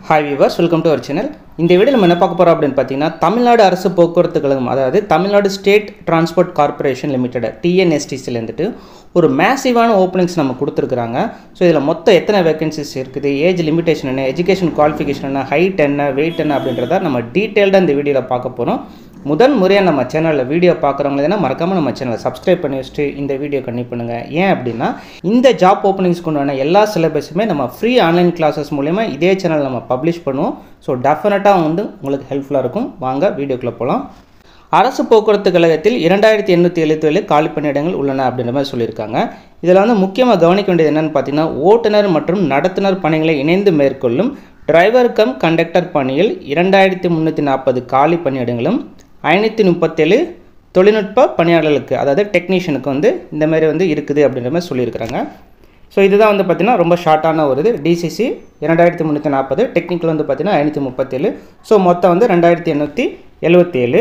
hi viewers welcome to our channel இந்த video நம்ம என்ன பார்க்க போகிறோம் அப்படின்னு பார்த்தீங்கன்னா தமிழ்நாடு அரசு போக்குவரத்து கழகம் அதாவது Tamil Nadu state transport corporation limited டிஎன்எஸ்டிசியில் இருந்துட்டு ஒரு மேசிவான ஓப்பனிங்ஸ் நம்ம கொடுத்துருக்குறாங்க ஸோ இதில் மொத்தம் எத்தனை வேகன்சிஸ் இருக்குது ஏஜ் லிமிடேஷன் என்ன எஜுகேஷன் குவாலிஃபிகேஷன் என்ன ஹைட் என்ன வெயிட் என்ன அப்படின்றத நம்ம டீட்டெயில்டாக இந்த வீடியோவில் பார்க்க போகிறோம் முதல் முறையாக நம்ம சேனலில் வீடியோ பார்க்குறவங்க எதுனா மறக்காமல் நம்ம சேனலை சப்ஸ்கிரைப் பண்ணி வச்சுட்டு இந்த வீடியோ கண்டிப்பாக பண்ணுங்கள் ஏன் அப்படின்னா இந்த ஜாப் ஓப்பனிங்ஸ்க்கு உண்டான எல்லா சிலபஸுமே நம்ம ஃப்ரீ ஆன்லைன் கிளாஸஸ் மூலயமா இதே சேனல் நம்ம பப்ளிஷ் பண்ணுவோம் ஸோ டெஃபினட்டாக வந்து உங்களுக்கு ஹெல்ப்ஃபுல்லாக இருக்கும் வாங்க வீடியோக்குள்ளே போகலாம் அரசு போக்குவரத்து கழகத்தில் இரண்டாயிரத்தி எண்ணூற்றி எழுபத்தி ஏழு காலி பணியிடங்கள் உள்ளன அப்படின்ற மாதிரி சொல்லியிருக்காங்க இதில் வந்து முக்கியமாக கவனிக்க வேண்டியது என்னென்னு பார்த்தீங்கன்னா ஓட்டுநர் மற்றும் நடத்துனர் பணிகளை இணைந்து மேற்கொள்ளும் டிரைவர் கம் கண்டக்டர் பணியில் இரண்டாயிரத்தி முந்நூற்றி நாற்பது காலி பணியிடங்களும் ஐநூற்றி முப்பத்தேழு தொழில்நுட்ப பணியாளர்களுக்கு அதாவது டெக்னீஷியனுக்கு வந்து இந்த மாதிரி வந்து இருக்குது அப்படின்ற மாதிரி சொல்லியிருக்கிறாங்க ஸோ இதுதான் வந்து பார்த்திங்கன்னா ரொம்ப ஷார்ட்டான ஒரு இது டிசிசி இரண்டாயிரத்தி முந்நூற்றி நாற்பது டெக்னிக்கல் வந்து பார்த்திங்கன்னா ஐநூற்றி முப்பத்தேழு ஸோ மொத்தம் வந்து ரெண்டாயிரத்தி எண்ணூற்றி எழுபத்தேழு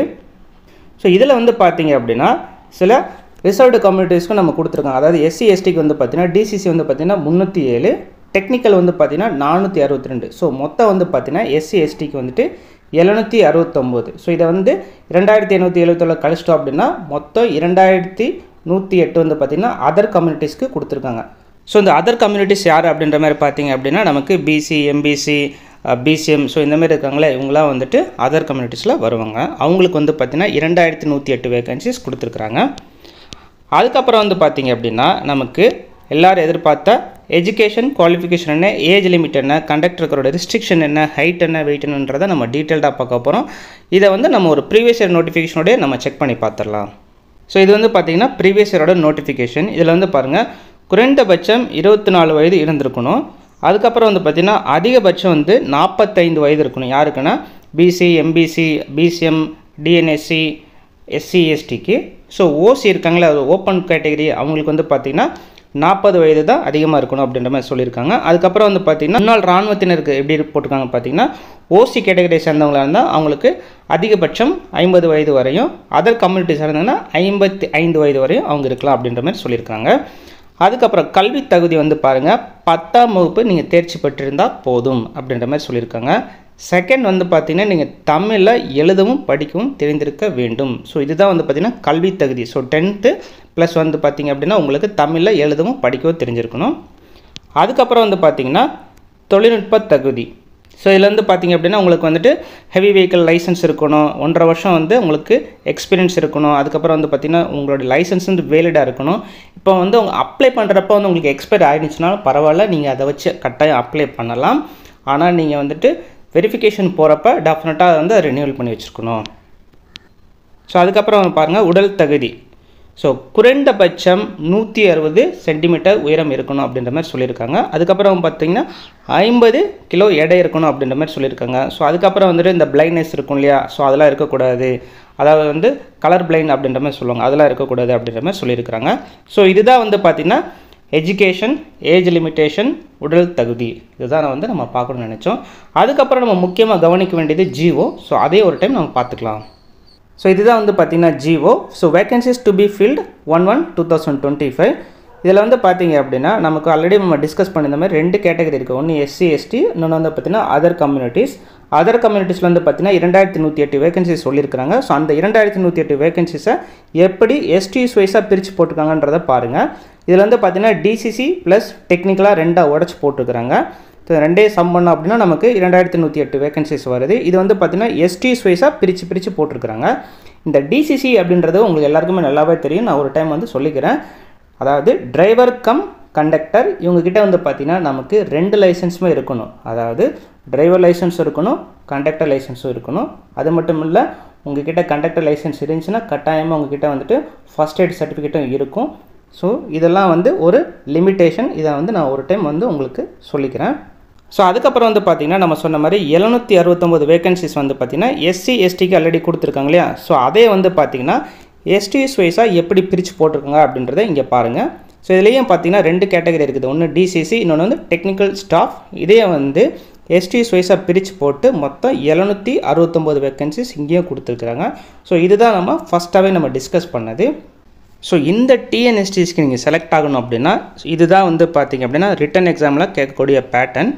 ஸோ இதில் வந்து பார்த்தீங்க அப்படின்னா சில ரிசர்வ்டு கம்யூனிட்டிஸ்க்கும் நம்ம கொடுத்துருக்கோம் அதாவது எஸ்சி எஸ்டிக்கு வந்து பார்த்தீங்கன்னா டிசிசி வந்து பார்த்தீங்கன்னா முந்நூற்றி ஏழு டெக்னிக்கல் வந்து பார்த்தீங்கன்னா நானூற்றி அறுபத்தி ரெண்டு ஸோ மொத்தம் வந்து பார்த்தீங்கன்னா எஸ்சி எஸ்டிக்கு வந்துட்டு எழுநூற்றி அறுபத்தொம்போது ஸோ இதை வந்து ரெண்டாயிரத்தி எண்ணூற்றி எழுபத்தொள்ள கழிச்சிட்டோம் அப்படின்னா மொத்தம் இரண்டாயிரத்தி நூற்றி எட்டு வந்து பார்த்திங்கன்னா அதர் கம்யூனிட்டிஸ்க்கு கொடுத்துருக்காங்க ஸோ இந்த அதர் கம்யூனிட்டிஸ் யார் அப்படின்ற மாதிரி பார்த்தீங்க அப்படின்னா நமக்கு பிசி எம்பிசி பிசிஎம் ஸோ இந்த மாதிரி இருக்காங்களே இவங்களாம் வந்துட்டு அதர் கம்யூனிட்டிஸில் வருவாங்க அவங்களுக்கு வந்து பார்த்திங்கன்னா இரண்டாயிரத்தி நூற்றி எட்டு வேகன்சிஸ் கொடுத்துருக்குறாங்க அதுக்கப்புறம் வந்து பார்த்திங்க அப்படின்னா நமக்கு எல்லோரும் எதிர்பார்த்த எஜுகேஷன் குவாலிஃபிகேஷன் என்ன ஏஜ் லிமிட் என்ன கண்டக்டருக்கரோட ரெஸ்ட்ரிக்ஷன் என்ன ஹைட் என்ன வெயிட் என்னன்றதை நம்ம டீட்டெயில்டாக பார்க்க போகிறோம் இதை வந்து நம்ம ஒரு ப்ரீவியஸ் இயர் நோட்டிஃபிகேஷனோடய நம்ம செக் பண்ணி பார்த்துடலாம் ஸோ இது வந்து பார்த்திங்கன்னா ப்ரீவியஸ் இயரோட நோட்டிஃபிகேஷன் இதில் வந்து பாருங்கள் குறைந்தபட்சம் இருபத்தி நாலு வயது இருந்திருக்கணும் அதுக்கப்புறம் வந்து பார்த்திங்கன்னா அதிகபட்சம் வந்து நாற்பத்தைந்து வயது இருக்கணும் யாருக்குன்னா BC MBC BCM TNSC SC எஸ்டிக்கு ஸோ ஓசி இருக்காங்களே அது ஓப்பன் கேட்டகரி அவங்களுக்கு வந்து பார்த்திங்கன்னா நாற்பது வயது தான் அதிகமாக இருக்கணும் அப்படின்ற மாதிரி சொல்லியிருக்காங்க அதுக்கப்புறம் வந்து பார்த்திங்கன்னா முன்னாள் இராணுவத்தினருக்கு எப்படி போட்டிருக்காங்க பார்த்தீங்கன்னா ஓசி கேட்டகரியை சேர்ந்தவங்களாக இருந்தால் அவங்களுக்கு அதிகபட்சம் ஐம்பது வயது வரையும் அதர் கம்யூனிட்டி சேர்ந்தாங்கன்னா ஐம்பத்தி ஐந்து வயது வரையும் அவங்க இருக்கலாம் அப்படின்ற மாதிரி சொல்லியிருக்காங்க அதுக்கப்புறம் கல்வி தகுதி வந்து பாருங்கள் பத்தாம் வகுப்பு நீங்கள் தேர்ச்சி பெற்றிருந்தால் போதும் அப்படின்ற மாதிரி சொல்லியிருக்காங்க செகண்ட் வந்து பார்த்திங்கன்னா நீங்கள் தமிழில் எழுதவும் படிக்கவும் தெரிந்திருக்க வேண்டும் ஸோ இதுதான் வந்து பார்த்திங்கன்னா கல்வி தகுதி ஸோ டென்த்து ப்ளஸ் வந்து பார்த்திங்க அப்படின்னா உங்களுக்கு தமிழில் எழுதவும் படிக்கவும் தெரிஞ்சிருக்கணும் அதுக்கப்புறம் வந்து பார்த்திங்கன்னா தொழில்நுட்ப தகுதி ஸோ இதில் வந்து பார்த்திங்க அப்படின்னா உங்களுக்கு வந்துட்டு ஹெவி வெஹிக்கிள் லைசன்ஸ் இருக்கணும் ஒன்றரை வருஷம் வந்து உங்களுக்கு எக்ஸ்பீரியன்ஸ் இருக்கணும் அதுக்கப்புறம் வந்து பார்த்திங்கன்னா உங்களோட லைசன்ஸ் வந்து வேலிடாக இருக்கணும் இப்போ வந்து உங்கள் அப்ளை பண்ணுறப்ப வந்து உங்களுக்கு எக்ஸ்பைர் ஆகிடுச்சுனாலும் பரவாயில்ல நீங்கள் அதை வச்சு கட்டாயம் அப்ளை பண்ணலாம் ஆனால் நீங்கள் வந்துட்டு வெரிஃபிகேஷன் போகிறப்ப டெஃபினட்டாக வந்து அதை ரினியூவல் பண்ணி வச்சுருக்கணும் ஸோ அதுக்கப்புறம் பாருங்கள் உடல் தகுதி ஸோ குறைந்தபட்சம் நூற்றி அறுபது சென்டிமீட்டர் உயரம் இருக்கணும் அப்படின்ற மாதிரி சொல்லியிருக்காங்க அதுக்கப்புறம் பார்த்தீங்கன்னா ஐம்பது கிலோ எடை இருக்கணும் அப்படின்ற மாதிரி சொல்லியிருக்காங்க ஸோ அதுக்கப்புறம் வந்துட்டு இந்த பிளைண்ட்னஸ் இருக்கும் இல்லையா ஸோ அதெல்லாம் இருக்கக்கூடாது அதாவது வந்து கலர் பிளைண்ட் அப்படின்ற மாதிரி சொல்லுவாங்க அதெல்லாம் இருக்கக்கூடாது அப்படின்ற மாதிரி சொல்லியிருக்காங்க ஸோ இதுதான் வந்து பார்த்திங்கன்னா எஜுகேஷன் ஏஜ் லிமிட்டேஷன் உடல் தகுதி இதுதான் வந்து நம்ம பார்க்கணும்னு நினச்சோம் அதுக்கப்புறம் நம்ம முக்கியமாக கவனிக்க வேண்டியது ஜிஓ ஸோ அதே ஒரு டைம் நம்ம பார்த்துக்கலாம் ஸோ இதுதான் வந்து பார்த்திங்கன்னா GO so vacancies to be filled one one two thousand twenty five இதில் வந்து பார்த்தீங்க அப்படின்னா நமக்கு ஆல்ரெடி நம்ம டிஸ்கஸ் பண்ணியிருந்த மாதிரி ரெண்டு கேட்டகரி இருக்குது ஒன்று எஸ்சி எஸ்டி இன்னொன்று வந்து பார்த்திங்கன்னா அதர் கம்யூனிட்டிஸ் அதர் கம்யூனிட்டிஸில் வந்து பார்த்திங்கன்னா இரண்டாயிரத்தி நூற்றி எட்டு வேகன்சிஸ் சொல்லியிருக்காங்க ஸோ அந்த இரண்டாயிரத்தி நூற்றி எட்டு வேகன்சிஸை எப்படி எஸ்டிஸ் வைஸாக பிரித்து போட்டிருக்காங்கன்றதை பாருங்கள் இதில் வந்து பார்த்திங்கன்னா டிசிசி ப்ளஸ் டெக்னிக்கலாக ரெண்டாக உடச்சி போட்டிருக்கிறாங்க ஸோ ரெண்டே சம் பண்ணோம் அப்படின்னா நமக்கு இரண்டாயிரத்தி நூற்றி எட்டு வேகன்சிஸ் வருது இது வந்து பார்த்திங்கன்னா எஸ்டிஸ் வைஸாக பிரித்து பிரித்து போட்டிருக்கிறாங்க இந்த டிசிசி அப்படின்றது உங்களுக்கு எல்லாருக்குமே நல்லாவே தெரியும் நான் ஒரு டைம் வந்து சொல்லிக்கிறேன் அதாவது டிரைவர் கம் கண்டக்டர் இவங்ககிட்ட வந்து பார்த்திங்கன்னா நமக்கு ரெண்டு லைசன்ஸுமே இருக்கணும் அதாவது டிரைவர் லைசன்ஸ் இருக்கணும் கண்டக்டர் லைசன்ஸும் இருக்கணும் அது மட்டும் இல்லை உங்ககிட்ட கண்டக்டர் லைசன்ஸ் இருந்துச்சுன்னா கட்டாயமாக உங்ககிட்ட வந்துட்டு ஃபஸ்ட் எய்ட் சர்டிஃபிகேட்டும் இருக்கும் ஸோ இதெல்லாம் வந்து ஒரு லிமிட்டேஷன் இதை வந்து நான் ஒரு டைம் வந்து உங்களுக்கு சொல்லிக்கிறேன் ஸோ அதுக்கப்புறம் வந்து பார்த்திங்கன்னா நம்ம சொன்ன மாதிரி எழுநூற்றி அறுபத்தொம்போது வேகன்சிஸ் வந்து பார்த்திங்கன்னா எஸ்சி எஸ்டிக்கு ஆல்ரெடி கொடுத்துருக்காங்க இல்லையா ஸோ அதே வந்து பார்த்திங்கன்னா எஸ்டிஎஸ் வைஸாக எப்படி பிரித்து போட்டிருக்காங்க அப்படின்றத இங்கே பாருங்கள் ஸோ இதுலேயும் பார்த்தீங்கன்னா ரெண்டு கேட்டகரி இருக்குது ஒன்று டிசிசி இன்னொன்று வந்து டெக்னிக்கல் ஸ்டாஃப் இதே வந்து எஸ்டிஎஸ் வைஸாக பிரித்து போட்டு மொத்தம் எழுநூற்றி அறுபத்தொம்போது வேக்கன்சிஸ் இங்கேயும் கொடுத்துருக்குறாங்க ஸோ இதுதான் நம்ம ஃபஸ்ட்டாகவே நம்ம டிஸ்கஸ் பண்ணது ஸோ இந்த டிஎன்எஸ்டிஸ்க்கு நீங்கள் செலக்ட் ஆகணும் அப்படின்னா இதுதான் வந்து பார்த்தீங்க அப்படின்னா ரிட்டன் எக்ஸாமில் கேட்கக்கூடிய பேட்டர்ன்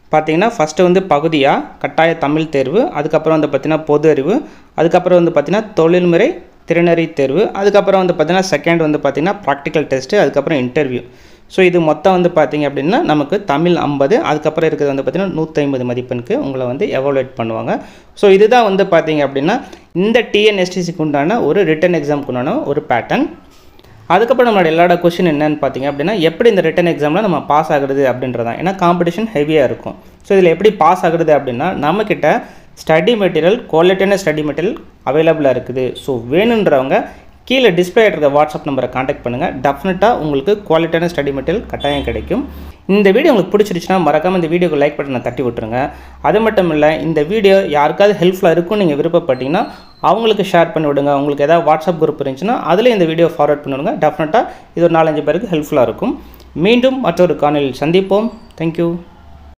பார்த்தீங்கன்னா ஃபஸ்ட்டு வந்து பகுதியாக கட்டாய தமிழ் தேர்வு அதுக்கப்புறம் வந்து பார்த்திங்கன்னா பொது அறிவு அதுக்கப்புறம் வந்து பார்த்திங்கன்னா தொழில்முறை திறனறி தேர்வு அதுக்கப்புறம் வந்து பார்த்திங்கன்னா செகண்ட் வந்து பார்த்திங்கன்னா ப்ராக்டிக்கல் டெஸ்ட்டு அதுக்கப்புறம் இன்டர்வியூ ஸோ இது மொத்தம் வந்து பார்த்திங்க அப்படின்னா நமக்கு தமிழ் ஐம்பது அதுக்கப்புறம் இருக்கிறது வந்து பார்த்திங்கன்னா நூற்றி ஐம்பது மதிப்பெண்க்கு உங்களை வந்து எவாலுவேட் பண்ணுவாங்க ஸோ இதுதான் வந்து பார்த்திங்க அப்படின்னா இந்த டிஎன்எஸ்டிசிக்கு உண்டான ஒரு ரிட்டன் எக்ஸாமுக்கு உண்டான ஒரு பேட்டர்ன் அதுக்கப்புறம் நம்மளோட எல்லாரோட கொஷின் என்னன்னு பார்த்தீங்க அப்படின்னா எப்படி இந்த ரிட்டன் எக்ஸாமில் நம்ம பாஸ் ஆகுறது அப்படின்றதான் ஏன்னா காம்படிஷன் ஹெவியாக இருக்கும் ஸோ இதில் எப்படி பாஸ் ஆகுறது அப்படின்னா நம்மக்கிட்ட ஸ்டடி மெட்டீரியல் குவாலிட்டியான ஸ்டடி மெட்டீரியல் அவைலபிளாக இருக்குது ஸோ வேணுன்றவங்க கீழே டிஸ்பிளே இருக்க வாட்ஸ்அப் நம்பரை காண்டாக்ட் பண்ணுங்கள் டெஃபினட்டாக உங்களுக்கு குவாலிட்டியான ஸ்டடி மெட்டீரியல் கட்டாயம் கிடைக்கும் இந்த வீடியோ உங்களுக்கு பிடிச்சிருச்சுன்னா மறக்காமல் இந்த வீடியோக்கு லைக் பட்டனை தட்டி விட்டுருங்க அது மட்டும் இல்லை இந்த வீடியோ யாருக்காவது ஹெல்ப்ஃபுல்லாக இருக்கும்னு நீங்கள் விருப்பப்பட்டீங்கன்னா அவங்களுக்கு ஷேர் பண்ணி விடுங்க உங்களுக்கு ஏதாவது வாட்ஸ்அப் குரூப் இருந்துச்சுன்னா அதில் இந்த வீடியோ ஃபார்வர்ட் பண்ணிவிடுங்க டெஃபினட்டாக இது ஒரு நாலஞ்சு பேருக்கு ஹெல்ப்ஃபுல்லாக இருக்கும் மீண்டும் மற்றொரு காணொலியில் சந்திப்போம் தேங்க்யூ